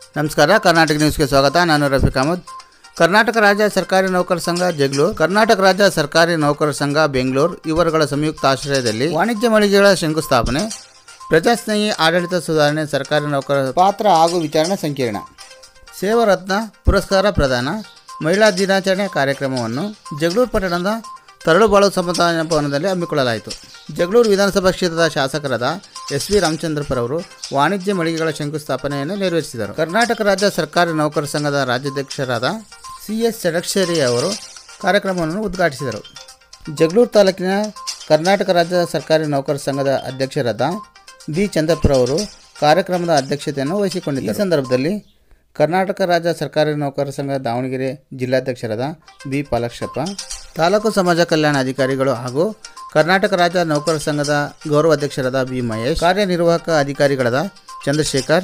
ನಮಸ್ಕಾರ ಕರ್ನಾಟಕ ನ್ಯೂಸ್ಗೆ ಸ್ವಾಗತ ನಾನು ರಫೀಕ್ ಅಹಮದ್ ಕರ್ನಾಟಕ ರಾಜ್ಯ ಸರ್ಕಾರಿ ನೌಕರ ಸಂಘ ಜಗಳೂರು ಕರ್ನಾಟಕ ರಾಜ್ಯ ಸರ್ಕಾರಿ ನೌಕರ ಸಂಘ ಬೆಂಗಳೂರು ಇವರುಗಳ ಸಂಯುಕ್ತ ಆಶ್ರಯದಲ್ಲಿ ವಾಣಿಜ್ಯ ಮಳಿಗೆಗಳ ಶಂಕುಸ್ಥಾಪನೆ ಪ್ರಜಾಸ್ನೇಹಿ ಆಡಳಿತ ಸುಧಾರಣೆ ಸರ್ಕಾರಿ ನೌಕರ ಪಾತ್ರ ಹಾಗೂ ವಿಚಾರಣೆ ಸಂಕೀರ್ಣ ಸೇವಾರತ್ನ ಪುರಸ್ಕಾರ ಪ್ರದಾನ ಮಹಿಳಾ ದಿನಾಚರಣೆ ಕಾರ್ಯಕ್ರಮವನ್ನು ಜಗಳೂರು ಪಟ್ಟಣದ ತರಳುಬಾಳು ಸಮುದಾಯ ಭವನದಲ್ಲಿ ಹಮ್ಮಿಕೊಳ್ಳಲಾಯಿತು ಜಗಳೂರು ವಿಧಾನಸಭಾ ಕ್ಷೇತ್ರದ ಶಾಸಕರಾದ ಎಸ್ ವಿ ರಾಮಚಂದ್ರಪುರವರು ವಾಣಿಜ್ಯ ಮಳಿಗೆಗಳ ಶಂಕುಸ್ಥಾಪನೆಯನ್ನು ನೆರವೇರಿಸಿದರು ಕರ್ನಾಟಕ ರಾಜ್ಯ ಸರ್ಕಾರಿ ನೌಕರ ಸಂಘದ ರಾಜ್ಯಾಧ್ಯಕ್ಷರಾದ ಸಿ ಎಸ್ ಷಡಕ್ಷರಿ ಅವರು ಕಾರ್ಯಕ್ರಮವನ್ನು ಉದ್ಘಾಟಿಸಿದರು ಜಗಳೂರು ತಾಲೂಕಿನ ಕರ್ನಾಟಕ ರಾಜ್ಯ ಸರ್ಕಾರಿ ನೌಕರ ಸಂಘದ ಅಧ್ಯಕ್ಷರಾದ ಬಿ ಚಂದ್ರಪುರ ಅವರು ಕಾರ್ಯಕ್ರಮದ ಅಧ್ಯಕ್ಷತೆಯನ್ನು ವಹಿಸಿಕೊಂಡಿದ್ದರು ಈ ಸಂದರ್ಭದಲ್ಲಿ ಕರ್ನಾಟಕ ರಾಜ್ಯ ಸರ್ಕಾರಿ ನೌಕರ ಸಂಘ ದಾವಣಗೆರೆ ಜಿಲ್ಲಾಧ್ಯಕ್ಷರಾದ ಬಿ ಪಾಲಕ್ಷಪ್ಪ ತಾಲೂಕು ಸಮಾಜ ಕಲ್ಯಾಣ ಅಧಿಕಾರಿಗಳು ಹಾಗೂ ಕರ್ನಾಟಕ ರಾಜ್ಯ ನೌಕರ ಸಂಘದ ಗೌರವ ಅಧ್ಯಕ್ಷರಾದ ಬಿ ಮಹೇಶ್ ಕಾರ್ಯನಿರ್ವಾಹಕ ಅಧಿಕಾರಿಗಳಾದ ಚಂದ್ರಶೇಖರ್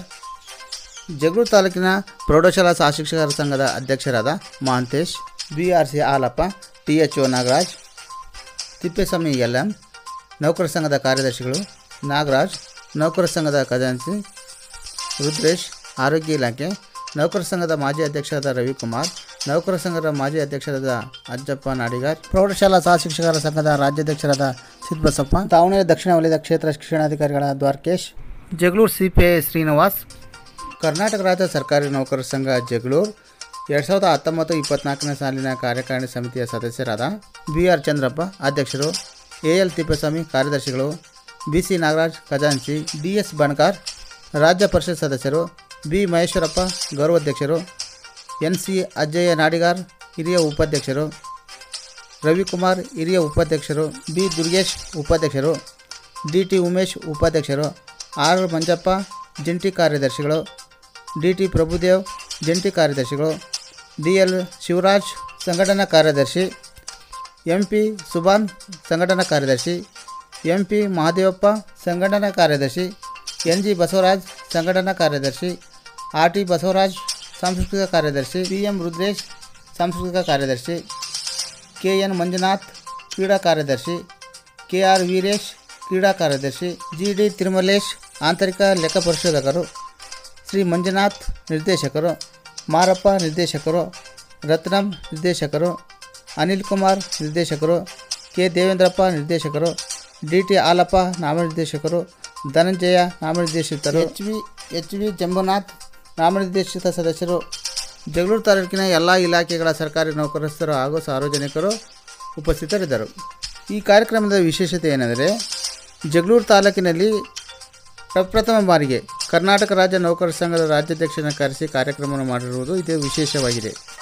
ಜಗಳೂರು ತಾಲೂಕಿನ ಪ್ರೌಢಶಾಲಾ ಸಹ ಶಿಕ್ಷಕರ ಸಂಘದ ಅಧ್ಯಕ್ಷರಾದ Mahantesh B R C Halappa T H O Nagaraj Thippeswamy L M ನೌಕರ ಸಂಘದ ಕಾರ್ಯದರ್ಶಿಗಳು ನಾಗರಾಜ್ ನೌಕರ ಸಂಘದ ಖಜಾನ್ಸಿ ರುದ್ರೇಶ್ ಆರೋಗ್ಯ ಇಲಾಖೆ ನೌಕರ ಸಂಘದ ಮಾಜಿ ಅಧ್ಯಕ್ಷರಾದ ರವಿಕುಮಾರ್ ನೌಕರ ಸಂಘದ ಮಾಜಿ ಅಧ್ಯಕ್ಷರಾದ ಅಜ್ಜಪ್ಪ ನಾಡಿಗಾರ್ ಪ್ರೌಢಶಾಲಾ ಸಹ ಶಿಕ್ಷಕರ ಸಂಘದ ರಾಜ್ಯಾಧ್ಯಕ್ಷರಾದ ಸಿದ್ಬಸಪ್ಪ ದಾವಣಗೆರೆ ದಕ್ಷಿಣ ವಲಯದ ಕ್ಷೇತ್ರ ಶಿಕ್ಷಣಾಧಿಕಾರಿಗಳಾದ Dwarakesh Jagalur C P I Srinivas Karnataka ರಾಜ್ಯ ಸರ್ಕಾರಿ ನೌಕರರ ಸಂಘ ಜಗಳೂರು ಎರಡು ಸಾವಿರದ ಹತ್ತೊಂಬತ್ತು ಇಪ್ಪತ್ನಾಲ್ಕನೇ ಸಾಲಿನ ಕಾರ್ಯಕಾರಿಣಿ ಸಮಿತಿಯ ಸದಸ್ಯರಾದ ಬಿ ಆರ್ ಚಂದ್ರಪ್ಪ ಅಧ್ಯಕ್ಷರು ಎ ಎಲ್ ತಿಪ್ಪೇಸ್ವಾಮಿ ಕಾರ್ಯದರ್ಶಿಗಳು ಬಿ ಸಿ ನಾಗರಾಜ್ ಖಜಾನ್ಸಿ ಡಿ ಎಸ್ ಬಣಕಾರ್ ರಾಜ್ಯ ಪರಿಷತ್ ಸದಸ್ಯರು ಬಿ ಮಹೇಶ್ವರಪ್ಪ ಗೌರವಾಧ್ಯಕ್ಷರು ಎನ್ ಸಿ ಅಜ್ಜಯ್ಯ ನಾಡಿಗಾರ್ ಹಿರಿಯ ಉಪಾಧ್ಯಕ್ಷರು ರವಿಕುಮಾರ್ ಹಿರಿಯ ಉಪಾಧ್ಯಕ್ಷರು ಬಿ ದುರ್ಗೇಶ್ ಉಪಾಧ್ಯಕ್ಷರು ಡಿ ಟಿ ಉಮೇಶ್ ಉಪಾಧ್ಯಕ್ಷರು ಆರ್ ಮಂಜಪ್ಪ ಜಂಟಿ ಕಾರ್ಯದರ್ಶಿಗಳು ಡಿ ಟಿ ಪ್ರಭುದೇವ್ ಜಂಟಿ ಕಾರ್ಯದರ್ಶಿಗಳು ಡಿ ಎಲ್ ಶಿವರಾಜ್ ಸಂಘಟನಾ ಕಾರ್ಯದರ್ಶಿ ಎಂ ಪಿ ಸುಭಾನ್ ಸಂಘಟನಾ ಕಾರ್ಯದರ್ಶಿ ಎಂ ಪಿ ಮಹಾದೇವಪ್ಪ ಸಂಘಟನಾ ಕಾರ್ಯದರ್ಶಿ ಎನ್ ಜಿ ಬಸವರಾಜ್ ಸಂಘಟನಾ ಕಾರ್ಯದರ್ಶಿ ಆರ್ ಟಿ ಬಸವರಾಜ್ ಸಾಂಸ್ಕೃತಿಕ ಕಾರ್ಯದರ್ಶಿ ಪಿ ಎಂ ರುದ್ರೇಶ್ ಸಾಂಸ್ಕೃತಿಕ ಕಾರ್ಯದರ್ಶಿ ಕೆ ಎನ್ ಮಂಜುನಾಥ್ ಕ್ರೀಡಾ ಕಾರ್ಯದರ್ಶಿ ಕೆ ಆರ್ ವೀರೇಶ್ ಕ್ರೀಡಾ ಕಾರ್ಯದರ್ಶಿ ಜಿ ಡಿ ತಿರುಮಲೇಶ್ ಆಂತರಿಕ ಲೆಕ್ಕ ಪರಿಶೋಧಕರು ಶ್ರೀ ಮಂಜುನಾಥ್ ನಿರ್ದೇಶಕರು ಮಾರಪ್ಪ ನಿರ್ದೇಶಕರು ರತ್ನಂ ನಿರ್ದೇಶಕರು ಅನಿಲ್ ಕುಮಾರ್ ನಿರ್ದೇಶಕರು ಕೆ ದೇವೇಂದ್ರಪ್ಪ ನಿರ್ದೇಶಕರು ಡಿ ಟಿ ಹಾಲಪ್ಪ ನಾಮನಿರ್ದೇಶಕರು ಧನಂಜಯ ನಾಮನಿರ್ದೇಶಿತರು H V H V Jambunath ನಾಮನಿರ್ದೇಶಿತ ಸದಸ್ಯರು ಜಗಳೂರು ತಾಲೂಕಿನ ಎಲ್ಲ ಇಲಾಖೆಗಳ ಸರ್ಕಾರಿ ನೌಕರಸ್ಥರು ಹಾಗೂ ಸಾರ್ವಜನಿಕರು ಉಪಸ್ಥಿತರಿದ್ದರು ಈ ಕಾರ್ಯಕ್ರಮದ ವಿಶೇಷತೆ ಏನೆಂದರೆ ಜಗಳೂರು ತಾಲೂಕಿನಲ್ಲಿ ಪ್ರಪ್ರಥಮ ಬಾರಿಗೆ ಕರ್ನಾಟಕ ರಾಜ್ಯ ನೌಕರ ಸಂಘದ ರಾಜ್ಯಾಧ್ಯಕ್ಷನ ಕರೆಸಿ ಕಾರ್ಯಕ್ರಮವನ್ನು ಮಾಡಿರುವುದು ಇದು ವಿಶೇಷವಾಗಿದೆ